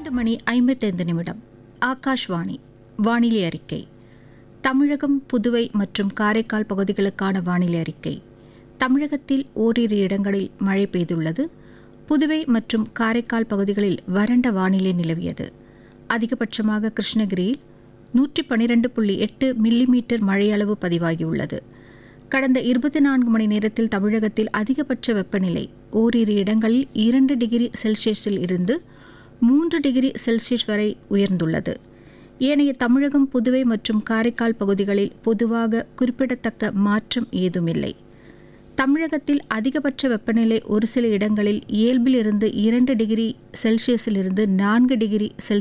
பன்னிரண்டு மணி ஐம்பத்தைந்து நிமிடம் ஆகாஷ்வாணி வானிலை அறிக்கை தமிழகம் புதுவை மற்றும் காரைக்கால் பகுதிகளுக்கான வானிலை அறிக்கை தமிழகத்தில் ஓரிரு இடங்களில் மழை பெய்துள்ளது புதுவை மற்றும் காரைக்கால் பகுதிகளில் வறண்ட வானிலை நிலவியது அதிகபட்சமாக கிருஷ்ணகிரியில் நூற்றி பன்னிரண்டு புள்ளி எட்டு மில்லிமீட்டர் மழையளவு பதிவாகியுள்ளது கடந்த இருபத்தி நான்கு மணி நேரத்தில் தமிழகத்தில் அதிகபட்ச வெப்பநிலை ஓரிரு இடங்களில் இரண்டு டிகிரி செல்சியஸில் இருந்து மூன்று டிகிரி செல்சியஸ் வரை உயர்ந்துள்ளது ஏனைய தமிழகம் புதுவை மற்றும் காரைக்கால் பகுதிகளில் பொதுவாக குறிப்பிடத்தக்க மாற்றம் ஏதுமில்லை தமிழகத்தில் அதிகபட்ச வெப்பநிலை ஒரு சில இடங்களில் இயல்பிலிருந்து இரண்டு டிகிரி செல்சியஸிலிருந்து நான்கு டிகிரி செல்சியஸ்